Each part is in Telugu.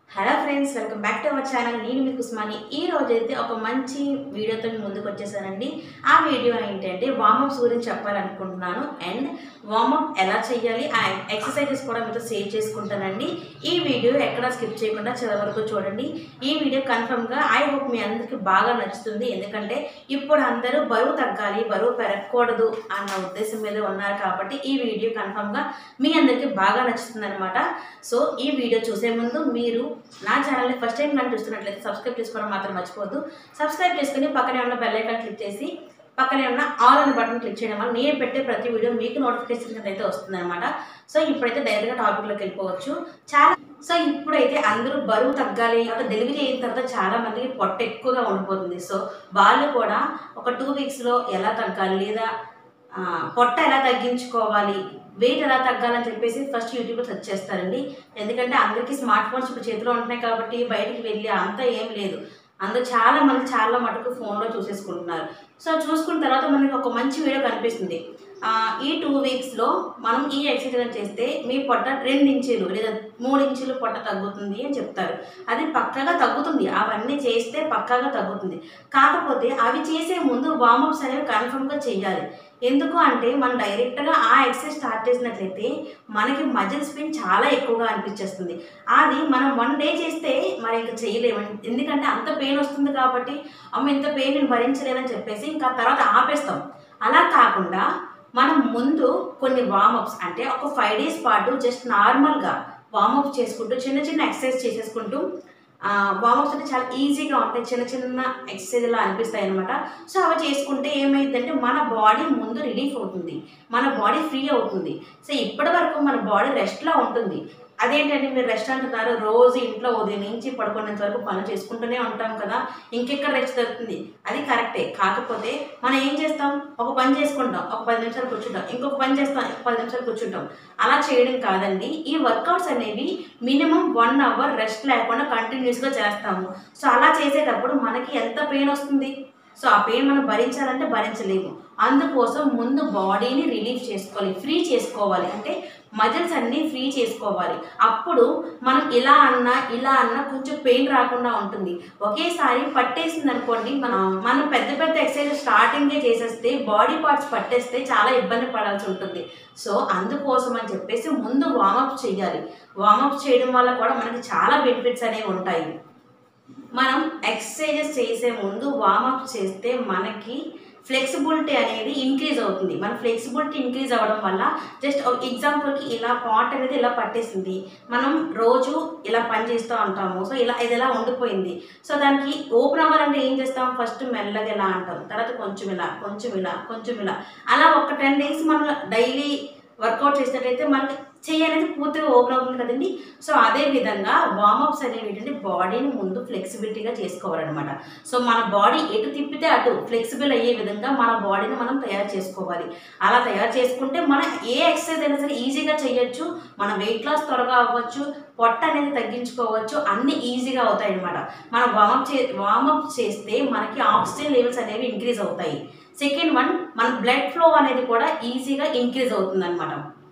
hello friends welcome back to our channel నేను మీకు ఉస్మాని ఈ రోజు అయితే ఒక మంచి వీడియోతో మీ ముందుకు వచ్చేసానండి ఆ వీడియో ఏంటంటే వార్మప్స్ గురించి చెప్పాలనుకుంటున్నాను అండ్ వార్మప్ ఎలా చేయాలి ఆ ఎక్సర్సైజెస్ కూడా మీతో షేర్ చేసుకుంటానండి ఈ వీడియో ఎక్కడ స్కిప్ చేయకుండా చివరి వరకు చూడండి ఈ వీడియో కన్ఫర్మ్గా ఐ హోప్ మీ అందరికీ బాగా నచ్చుతుంది ఎందుకంటే ఇప్పుడు అందరూ బరువు తగ్గాలి బరువు పెరగకూడదు అన్న ఉద్దేశం మీద ఉన్నారు కాబట్టి ఈ వీడియో కన్ఫర్మ్గా మీ అందరికీ బాగా నచ్చుతుంది అనమాట సో ఈ వీడియో చూసే ముందు మీరు నా ఛానల్ని ఫస్ట్ టైం నన్ను చూస్తున్నట్లయితే సబ్స్క్రైబ్ చేసుకోవడం మాత్రం మర్చిపోవద్దు సబ్స్క్రైబ్ చేసుకుని పక్కనే ఉన్న బెల్ ఐకాన్ క్లిక్ చేసి పక్కనే ఉన్న ఆల్ అనే బటన్ క్లిక్ చేయడం వల్ల నేను పెట్టే ప్రతి వీడియో మీకు నోటిఫికేషన్ కింద అయితే వస్తుందన్నమాట సో ఇప్పుడైతే డైరెక్ట్గా టాపిక్లోకి వెళ్ళిపోవచ్చు చాలా సో ఇప్పుడైతే అందరూ బరువు తగ్గాలి తర్వాత డెలివరీ అయిన తర్వాత చాలా మందికి పొట్ట ఎక్కువగా ఉండిపోతుంది సో వాళ్ళు కూడా ఒక టూ వీక్స్లో ఎలా తగ్గాలి లేదా ఆ, పొట్ట ఎలా తగ్గించుకోవాలి వెయిట్ ఎలా తగ్గాలని చెప్పేసి ఫస్ట్ యూట్యూబ్లో సెర్చ్ చేస్తారండి ఎందుకంటే అందరికీ స్మార్ట్ ఫోన్స్ ఇప్పుడు చేతిలో ఉంటున్నాయి కాబట్టి బయటికి వెళ్ళి అంతా ఏం లేదు అందరూ చాలా మంది చాలా మటుకు ఫోన్లో చూసేసుకుంటున్నారు సో చూసుకున్న తర్వాత మనకి ఒక మంచి వీడియో కనిపిస్తుంది ఆ, ఈ టూ వీక్స్లో మనం ఈ ఎక్సర్సైజ్ చేస్తే మీ పొట్ట రెండు ఇంచులు లేదా మూడు ఇంచులు పొట్ట తగ్గుతుంది అని చెప్తారు అది పక్కాగా తగ్గుతుంది అవన్నీ చేస్తే పక్కాగా తగ్గుతుంది కాకపోతే అవి చేసే ముందు వార్మప్స్ అనేవి కన్ఫర్మ్గా చేయాలి ఎందుకు అంటే మనం డైరెక్ట్గా ఆ ఎక్సర్సైజ్ స్టార్ట్ చేసినట్లయితే మనకి మజిల్ స్పిన్ చాలా ఎక్కువగా అనిపించేస్తుంది అది మనం వన్ డే చేస్తే మరి ఇంకా చేయలేము ఎందుకంటే అంత పెయిన్ వస్తుంది కాబట్టి అమ్మ ఇంత పెయిన్ నేను భరించలేనని చెప్పేసి ఇంకా తర్వాత ఆపేస్తాం అలా కాకుండా మనం ముందు కొన్ని వార్మప్స్ అంటే ఒక ఫైవ్ డేస్ పాటు జస్ట్ నార్మల్గా వార్మప్ చేసుకుంటూ చిన్న చిన్న ఎక్సర్సైజ్ చేసేసుకుంటూ వార్మప్స్ అంటే చాలా ఈజీగా ఉంటాయి చిన్న చిన్న ఎక్సర్సైజ్ లా అనిపిస్తాయి అనమాట సో అవి చేసుకుంటే ఏమైందంటే మన బాడీ ముందు రిలీఫ్ అవుతుంది మన బాడీ ఫ్రీ అవుతుంది సో ఇప్పటి వరకు మన బాడీ రెస్ట్లో ఉంటుంది అదేంటంటే మీరు రెస్ట్ అంటున్నారు రోజు ఇంట్లో ఉదయం నుంచి పడుకునేంత వరకు పనులు చేసుకుంటూనే ఉంటాం కదా ఇంకెక్కడ రెస్ట్ దొరుకుతుంది అది కరెక్టే కాకపోతే మనం ఏం చేస్తాం ఒక పని చేసుకుంటాం ఒక పది నిమిషాలు కూర్చుంటాం ఇంకొక పని చేస్తాం ఇంకొక పది నిమిషాలు కూర్చుంటాం అలా చేయడం కాదండి ఈ వర్కౌట్స్ అనేవి మినిమం వన్ అవర్ రెస్ట్ లేకుండా కంటిన్యూస్గా చేస్తాము సో అలా చేసేటప్పుడు మనకి ఎంత పెయిన్ వస్తుంది సో ఆ పెయిన్ మనం భరించాలంటే భరించలేము అందుకోసం ముందు బాడీని రిలీఫ్ చేసుకోవాలి ఫ్రీ చేసుకోవాలి అంటే మజిల్స్ అన్నీ ఫ్రీ చేసుకోవాలి అప్పుడు మనం ఇలా అన్నా ఇలా అన్నా కొంచెం పెయిన్ రాకుండా ఉంటుంది ఒకేసారి పట్టేసింది అనుకోండి మనం మనం పెద్ద పెద్ద ఎక్సర్సైజ్ స్టార్టింగే చేసేస్తే బాడీ పార్ట్స్ పట్టేస్తే చాలా ఇబ్బంది పడాల్సి ఉంటుంది సో అందుకోసం అని చెప్పేసి ముందు వార్మప్ చేయాలి వార్మప్ చేయడం వల్ల కూడా మనకి చాలా బెనిఫిట్స్ అనేవి ఉంటాయి మనం ఎక్సర్సైజెస్ చేసే ముందు వార్మప్ చేస్తే మనకి ఫ్లెక్సిబిలిటీ అనేది ఇంక్రీజ్ అవుతుంది మన ఫ్లెక్సిబిలిటీ ఇంక్రీజ్ అవ్వడం వల్ల జస్ట్ ఎగ్జాంపుల్కి ఇలా పాట్ అనేది ఇలా పట్టేసింది మనం రోజు ఇలా పని చేస్తూ ఉంటాము సో ఇలా ఇది ఇలా ఉండిపోయింది సో దానికి ఓపెన్ అవ్వాలంటే ఏం చేస్తాం ఫస్ట్ మెల్లగా ఇలా అంటాం తర్వాత కొంచెం ఇలా కొంచెం ఇలా కొంచెం ఇలా అలా ఒక టెన్ డేస్ మనం డైలీ వర్కౌట్ చేసినట్లయితే మనకి చెయ్యి అనేది పూర్తిగా ఓపెన్ అవుతుంది కదండి సో అదే విధంగా వార్మప్స్ అనేవి ఏంటంటే బాడీని ముందు ఫ్లెక్సిబిలిటీగా చేసుకోవాలన్నమాట సో మన బాడీ ఎటు తిప్పితే అటు ఫ్లెక్సిబుల్ అయ్యే విధంగా మన బాడీని మనం తయారు చేసుకోవాలి అలా తయారు చేసుకుంటే మనం ఏ ఎక్సర్సైజ్ అయినా సరే ఈజీగా చేయొచ్చు మన వెయిట్ లాస్ త్వరగా అవ్వచ్చు పొట్ట అనేది తగ్గించుకోవచ్చు అన్ని ఈజీగా అవుతాయి అనమాట మనం వార్మప్ చే వార్మప్ చేస్తే మనకి ఆక్సిజన్ లెవెల్స్ అనేవి ఇంక్రీజ్ అవుతాయి సెకండ్ వన్ మన బ్లడ్ ఫ్లో అనేది కూడా ఈజీగా ఇంక్రీజ్ అవుతుంది అనమాట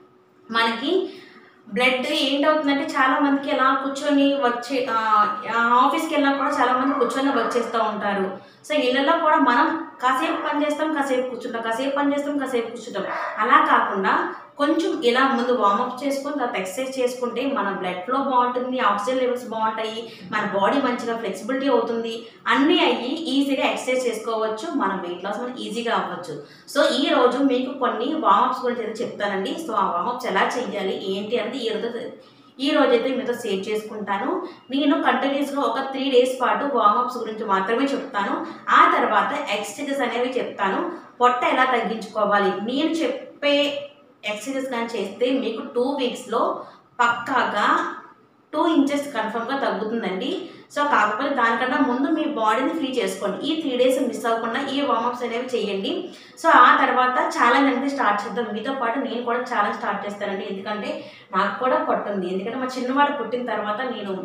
మనకి బ్లడ్ ఏంటవుతుందంటే చాలా మందికి ఎలా కూర్చొని వచ్చే ఆ, ఆ, ఆఫీస్కి వెళ్ళినా కూడా చాలా మంది కూర్చొని వర్క్ చేస్తూ ఉంటారు సో ఇళ్ళల్లో కూడా మనం కాసేపు పని చేస్తాం కాసేపు కూర్చుంటాం కాసేపు పని చేస్తాం కాసేపు కూర్చుంటాం అలా కాకుండా కొంచెం ఇలా ముందు వార్మప్ చేసుకొని తర్వాత ఎక్సర్సైజ్ చేసుకుంటే మన బ్లడ్ ఫ్లో బాగుంటుంది ఆక్సిజన్ లెవెల్స్ బాగుంటాయి మన బాడీ మంచిగా ఫ్లెక్సిబిలిటీ అవుతుంది అన్నీ అయ్యి ఈజీగా ఎక్సర్సైజ్ చేసుకోవచ్చు మన వెయిట్ లాస్ మనకి ఈజీగా అవ్వచ్చు సో ఈ రోజు మీకు కొన్ని వార్మప్స్ గురించి అయితే చెప్తానండి సో ఆ వార్మప్స్ ఎలా చేయాలి ఏంటి అనేది ఈ రోజు ఈ రోజైతే మీతో షేర్ చేసుకుంటాను నేను కంటిన్యూస్గా ఒక త్రీ డేస్ పాటు వార్మప్స్ గురించి మాత్రమే చెప్తాను ఆ తర్వాత ఎక్సర్సైజెస్ అనేవి చెప్తాను పొట్ట ఎలా తగ్గించుకోవాలి నేను చెప్పే ఎక్సర్సైజెస్ కానీ చేస్తే మీకు టూ వీక్స్లో పక్కాగా టూ ఇంచెస్ కన్ఫర్మ్గా తగ్గుతుందండి సో కాకపోతే దానికన్నా ముందు మీ బాడీని ఫ్రీ చేసుకోండి ఈ త్రీ డేస్ మిస్ అవ్వకుండా ఈ వార్మప్స్ అనేవి చేయండి సో ఆ తర్వాత ఛాలెంజ్ అనేది స్టార్ట్ చేద్దాం మీతో పాటు నేను కూడా ఛాలెంజ్ స్టార్ట్ చేస్తానండి ఎందుకంటే నాకు కూడా పొట్టుంది ఎందుకంటే మా చిన్నవాడు పుట్టిన తర్వాత నేను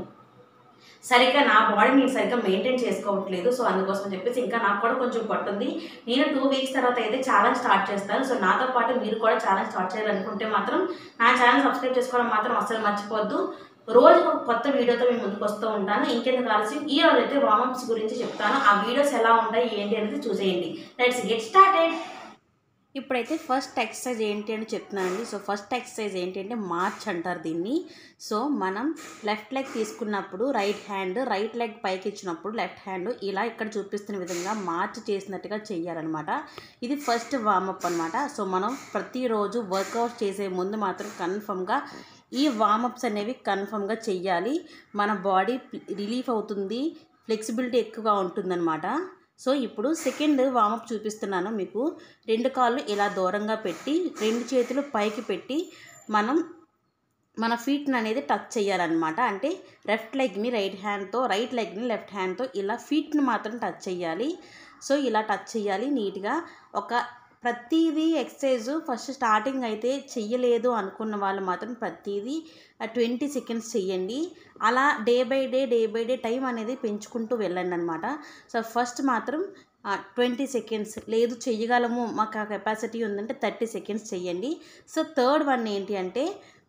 సరిగ్గా నా బాడీ నేను సరిగ్గా మెయింటైన్ చేసుకోవట్లేదు సో అందుకోసం అని చెప్పేసి ఇంకా నాకు కూడా కొంచెం పట్టుంది నేను టూ వీక్స్ తర్వాత అయితే ఛాలెంజ్ స్టార్ట్ చేస్తాను సో నాతో పాటు మీరు కూడా ఛాలెంజ్ స్టార్ట్ చేయాలనుకుంటే మాత్రం నా ఛానల్ సబ్స్క్రైబ్ చేసుకోవడం మాత్రం అస్సలు మర్చిపోవద్దు రోజు ఒక కొత్త వీడియోతో మేము ముందుకు వస్తూ ఉంటాను ఇంకెందుకు ఆలస్యం ఈ రోజు అయితే వామప్స్ గురించి చెప్తాను ఆ వీడియోస్ ఎలా ఉంటాయి ఏంటి అనేది చూసేయండి లెట్స్ గెట్ స్టార్టెడ్ ఇప్పుడైతే ఫస్ట్ ఎక్సర్సైజ్ ఏంటి అని చెప్తున్నానండి సో ఫస్ట్ ఎక్సర్సైజ్ ఏంటి అంటే మార్చ్ అంటారు దీన్ని సో మనం లెఫ్ట్ లెగ్ తీసుకున్నప్పుడు రైట్ హ్యాండ్ రైట్ లెగ్ పైకి ఇచ్చినప్పుడు లెఫ్ట్ హ్యాండ్ ఇలా ఇక్కడ చూపిస్తున్న విధంగా మార్చ్ చేసినట్టుగా చేయాలన్నమాట ఇది ఫస్ట్ వార్మప్ అనమాట సో మనం ప్రతిరోజు వర్కౌట్ చేసే ముందు మాత్రం కన్ఫర్మ్గా ఈ వార్మప్స్ అనేవి కన్ఫర్మ్గా చెయ్యాలి మన బాడీ రిలీఫ్ అవుతుంది ఫ్లెక్సిబిలిటీ ఎక్కువగా ఉంటుందన్నమాట సో ఇప్పుడు సెకండ్ వామప్ చూపిస్తున్నాను మీకు రెండు కాళ్ళు ఇలా దూరంగా పెట్టి రెండు చేతులు పైకి పెట్టి మనం మన ఫీట్ని అనేది టచ్ చేయాలన్నమాట అంటే లెఫ్ట్ లెగ్ని రైట్ హ్యాండ్తో రైట్ లెగ్ని లెఫ్ట్ హ్యాండ్తో ఇలా ఫీట్ని మాత్రం టచ్ చేయాలి సో ఇలా టచ్ చేయాలి నీట్గా ఒక ప్రతిదీ ఎక్సర్సైజ్ ఫస్ట్ స్టార్టింగ్ అయితే చెయ్యలేదు అనుకున్న వాళ్ళు మాత్రం ప్రతిదీ ట్వంటీ సెకండ్స్ చెయ్యండి అలా day by day day by day time అనేది పెంచుకుంటూ వెళ్ళండి అనమాట సో ఫస్ట్ మాత్రం ట్వంటీ సెకండ్స్ లేదు చెయ్యగలము మాకు ఆ కెపాసిటీ ఉందంటే థర్టీ సెకండ్స్ చెయ్యండి సో థర్డ్ వన్ ఏంటి అంటే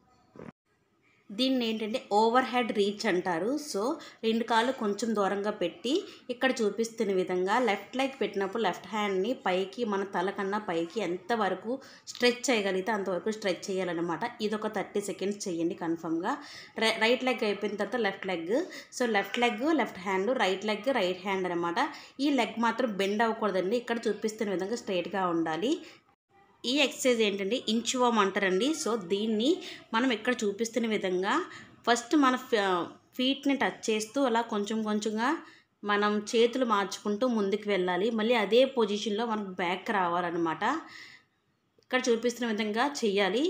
దీన్ని ఏంటంటే ఓవర్ హెడ్ రీచ్ అంటారు సో రెండు కాళ్ళు కొంచెం దూరంగా పెట్టి ఇక్కడ చూపిస్తున్న విధంగా లెఫ్ట్ లెగ్ పెట్టినప్పుడు లెఫ్ట్ హ్యాండ్ని పైకి మన తల కన్నా పైకి ఎంతవరకు స్ట్రెచ్ చేయగలిగితే అంతవరకు స్ట్రెచ్ చేయాలన్నమాట ఇది ఒక థర్టీ సెకండ్స్ చేయండి కన్ఫర్మ్గా రైట్ లెగ్ అయిపోయిన తర్వాత left leg so left leg left hand right leg right hand అనమాట ఈ లెగ్ మాత్రం బెండ్ అవ్వకూడదండి ఇక్కడ చూపిస్తున్న విధంగా స్ట్రైట్గా ఉండాలి ఈ ఎక్సర్సైజ్ ఏంటంటే ఇంచువామ్ అంటారండి సో దీన్ని మనం ఇక్కడ చూపిస్తున్న విధంగా ఫస్ట్ మన ఫీట్ని టచ్ చేస్తూ అలా కొంచెం కొంచెంగా మనం చేతులు మార్చుకుంటూ ముందుకు వెళ్ళాలి మళ్ళీ అదే పొజిషన్లో మనకు బ్యాక్ రావాలన్నమాట ఇక్కడ చూపిస్తున్న విధంగా చెయ్యాలి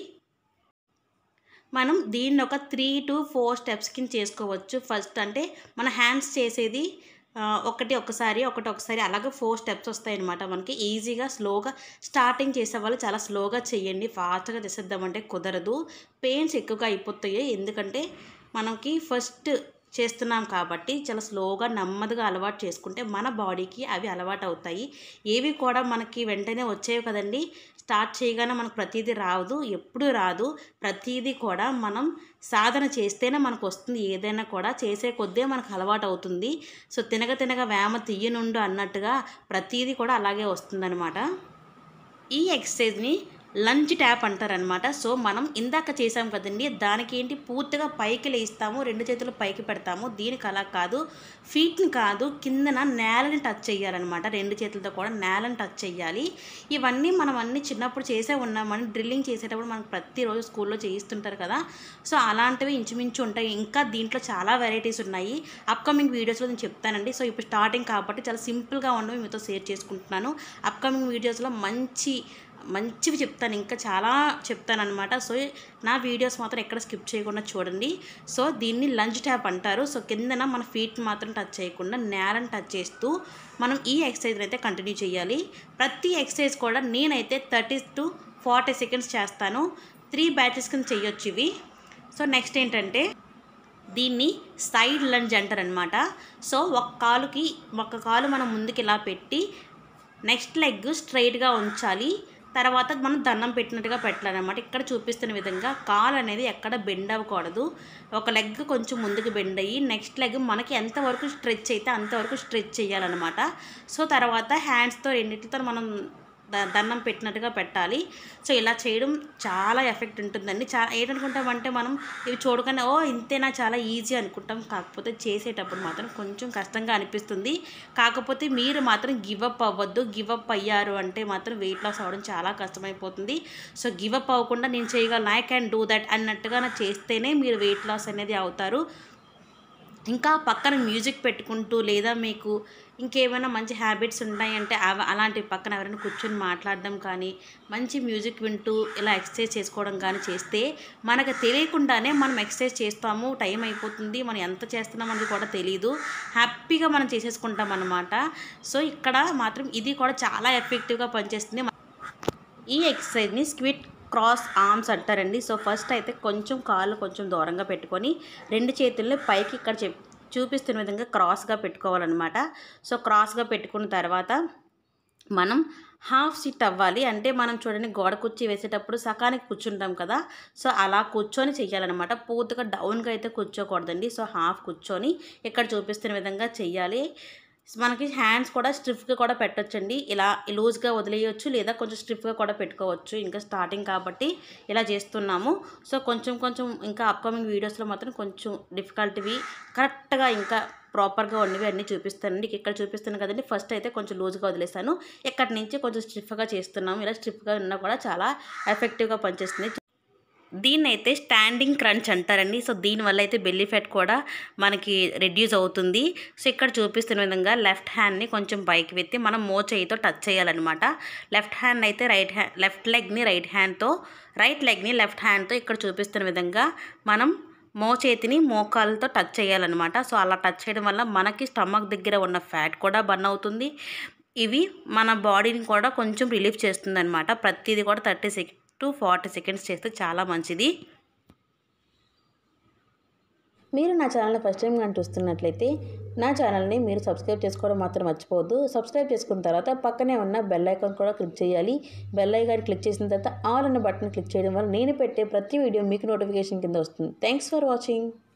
మనం దీన్ని ఒక త్రీ టు ఫోర్ స్టెప్స్ కింద చేసుకోవచ్చు ఫస్ట్ అంటే మన హ్యాండ్స్ చేసేది ఒకటి ఒకసారి ఒకటి ఒకసారి అలాగే ఫోర్ స్టెప్స్ వస్తాయన్నమాట మనకి ఈజీగా స్లోగా స్టార్టింగ్ చేసే వాళ్ళు చాలా స్లోగా చేయండి ఫాస్ట్గా చేసేద్దామంటే కుదరదు పెయిన్స్ ఎక్కువగా అయిపోతాయి ఎందుకంటే మనకి ఫస్ట్ చేస్తున్నాం కాబట్టి చాలా స్లోగా నెమ్మదిగా అలవాటు చేసుకుంటే మన బాడీకి అవి అలవాటు అవుతాయి ఏవి కూడా మనకి వెంటనే వచ్చేవి కదండి స్టార్ట్ చేయగానే మనకు ప్రతిదీ రాదు ఎప్పుడు రాదు ప్రతిదీ కూడా మనం సాధన చేస్తేనే మనకు వస్తుంది ఏదైనా కూడా చేసే కొద్దే మనకు అలవాటు అవుతుంది సో తినగ తినగ వేమ తీయనుండు అన్నట్టుగా ప్రతిదీ కూడా అలాగే వస్తుందన్నమాట ఈ ఎక్సర్సైజ్ని లంచ్ ట్యాప్ అంటారనమాట సో మనం ఇందాక చేసాం కదండి దానికి ఏంటి పూర్తిగా పైకి లేస్తాము రెండు చేతులు పైకి పెడతాము దీనికి అలా కాదు ఫీట్ని కాదు కిందన నేలని టచ్ చేయాలన్నమాట రెండు చేతులతో కూడా నేలని టచ్ చేయాలి ఇవన్నీ మనం అన్ని చిన్నప్పుడు చేసే ఉన్నామని డ్రిల్లింగ్ చేసేటప్పుడు మనకు ప్రతిరోజు స్కూల్లో చేయిస్తుంటారు కదా సో అలాంటివి ఇంచుమించు ఉంటాయి ఇంకా దీంట్లో చాలా వెరైటీస్ ఉన్నాయి అప్కమింగ్ వీడియోస్లో నేను చెప్తానండి సో ఇప్పుడు స్టార్టింగ్ కాబట్టి చాలా సింపుల్గా ఉన్నవి మీతో షేర్ చేసుకుంటున్నాను అప్కమింగ్ వీడియోస్లో మంచి మంచివి చెప్తాను ఇంకా చాలా చెప్తాను అనమాట సో నా వీడియోస్ మాత్రం ఎక్కడ స్కిప్ చేయకుండా చూడండి సో దీన్ని లంచ్ ట్యాప్ అంటారు సో కిందన మన ఫీట్ మాత్రం టచ్ చేయకుండా నేలను టచ్ చేస్తూ మనం ఈ ఎక్సర్సైజ్ అయితే కంటిన్యూ చేయాలి ప్రతి ఎక్సర్సైజ్ కూడా నేనైతే థర్టీ టు ఫార్టీ సెకండ్స్ చేస్తాను త్రీ బ్యాచెస్ కింద చేయొచ్చు ఇవి సో నెక్స్ట్ ఏంటంటే దీన్ని సైడ్ లంజ్ అంటారనమాట సో ఒక కాలుకి ఒక కాలు మనం ముందుకు ఇలా పెట్టి నెక్స్ట్ లెగ్ స్ట్రైట్గా ఉంచాలి తర్వాత మనం దండం పెట్టినట్టుగా పెట్టాలన్నమాట ఇక్కడ చూపిస్తున్న విధంగా కాలు అనేది ఎక్కడ బెండ్ అవ్వకూడదు ఒక లెగ్ కొంచెం ముందుకు బెండ్ అయ్యి నెక్స్ట్ లెగ్ మనకి ఎంతవరకు స్ట్రెచ్ అయితే అంతవరకు స్ట్రెచ్ చేయాలన్నమాట సో తర్వాత హ్యాండ్స్తో రెండింటితో మనం ద- దండం పెట్టినట్టుగా పెట్టాలి సో ఇలా చేయడం చాలా ఎఫెక్ట్ ఉంటుందండి చాలా ఏంటనుకుంటామంటే మనం ఇవి చూడగానే ఓ ఇంతేనా చాలా ఈజీ అనుకుంటాం కాకపోతే చేసేటప్పుడు మాత్రం కొంచెం కష్టంగా అనిపిస్తుంది కాకపోతే మీరు మాత్రం గివ్ అప్ అవ్వద్దు గివ్ అప్ అయ్యారు అంటే మాత్రం వెయిట్ లాస్ అవ్వడం చాలా కష్టమైపోతుంది సో గివ్ అప్ అవ్వకుండా నేను చేయగలను ఐ క్యాన్ డూ దట్ అన్నట్టుగా నా చేస్తేనే మీరు వెయిట్ లాస్ అనేది అవుతారు ఇంకా పక్కన మ్యూజిక్ పెట్టుకుంటూ లేదా మీకు ఇంకేమైనా మంచి హ్యాబిట్స్ ఉన్నాయంటే అవ అలాంటి పక్కన ఎవరైనా కూర్చొని మాట్లాడడం కానీ మంచి మ్యూజిక్ వింటూ ఇలా ఎక్సర్సైజ్ చేసుకోవడం కానీ చేస్తే మనకు తెలియకుండానే మనం ఎక్సర్సైజ్ చేస్తాము టైం అయిపోతుంది మనం ఎంత చేస్తున్నాం అనేది కూడా తెలియదు హ్యాపీగా మనం చేసేసుకుంటాం అన్నమాట సో ఇక్కడ మాత్రం ఇది కూడా చాలా ఎఫెక్టివ్గా పనిచేస్తుంది ఈ ఎక్సర్సైజ్ని స్క్విట్ క్రాస్ ఆర్మ్స్ అంటారండి సో ఫస్ట్ అయితే కొంచెం కాళ్ళు కొంచెం దూరంగా పెట్టుకొని రెండు చేతుల్ని పైకి ఇక్కడ చెప్ చూపిస్తున్న విధంగా క్రాస్గా పెట్టుకోవాలన్నమాట సో క్రాస్గా పెట్టుకున్న తర్వాత మనం హాఫ్ సిట్ అవ్వాలి అంటే మనం చూడండి గోడ కుర్చీ వేసేటప్పుడు సకానికి కూర్చుంటాం కదా సో అలా కూర్చొని చెయ్యాలన్నమాట పూర్తిగా డౌన్గా అయితే కూర్చోకూడదండి సో హాఫ్ కూర్చొని ఇక్కడ చూపిస్తున్న విధంగా చెయ్యాలి మనకి హ్యాండ్స్ కూడా స్టిఫ్గా కూడా పెట్టొచ్చండి ఇలా లూజ్గా వదిలేయచ్చు లేదా కొంచెం స్టిఫ్గా కూడా పెట్టుకోవచ్చు ఇంకా స్టార్టింగ్ కాబట్టి ఇలా చేస్తున్నాము సో కొంచెం కొంచెం ఇంకా అప్కమింగ్ వీడియోస్లో మాత్రం కొంచెం డిఫికల్ట్వి కరెక్ట్గా ఇంకా ప్రాపర్గా ఉన్నవి అన్నీ చూపిస్తానండి ఇక్కడ చూపిస్తాను కదండి ఫస్ట్ అయితే కొంచెం లూజ్గా వదిలేస్తాను ఇక్కడి నుంచి కొంచెం స్టిఫ్గా చేస్తున్నాము ఇలా స్టిఫ్గా ఉన్నా కూడా చాలా ఎఫెక్టివ్గా పనిచేస్తుంది దీన్ని అయితే స్టాండింగ్ క్రంచ్ అంటారండి సో దీనివల్ల అయితే బెల్లీ ఫ్యాట్ కూడా మనకి రెడ్యూస్ అవుతుంది సో ఇక్కడ చూపిస్తున్న విధంగా లెఫ్ట్ హ్యాండ్ని కొంచెం పైకి వెత్తి మనం మో చేయితో టచ్ చేయాలన్నమాట లెఫ్ట్ హ్యాండ్ అయితే రైట్ హ్యాండ్ లెఫ్ట్ లెగ్ని రైట్ హ్యాండ్తో రైట్ లెగ్ని లెఫ్ట్ హ్యాండ్తో ఇక్కడ చూపిస్తున్న విధంగా మనం మో చేతిని మోకాలతో టచ్ చేయాలన్నమాట సో అలా టచ్ చేయడం వల్ల మనకి స్టమక్ దగ్గర ఉన్న ఫ్యాట్ కూడా బర్న్ అవుతుంది ఇవి మన బాడీని కూడా కొంచెం రిలీఫ్ చేస్తుంది అనమాట ప్రతిదీ కూడా thirty second to forty seconds చేస్తే చాలా మంచిది మీరు నా ఛానల్ని ఫస్ట్ టైం కానీ చూస్తున్నట్లయితే నా ఛానల్ని మీరు సబ్స్క్రైబ్ చేసుకోవడం మాత్రం మర్చిపోవద్దు సబ్స్క్రైబ్ చేసుకున్న తర్వాత పక్కనే ఉన్న బెల్ ఐకాన్ కూడా క్లిక్ చేయాలి బెల్ ఐకాన్ క్లిక్ చేసిన తర్వాత ఆల్ అన్న బటన్ క్లిక్ చేయడం వల్ల నేను పెట్టే ప్రతి వీడియో మీకు నోటిఫికేషన్ కింద వస్తుంది థ్యాంక్స్ ఫర్ వాచింగ్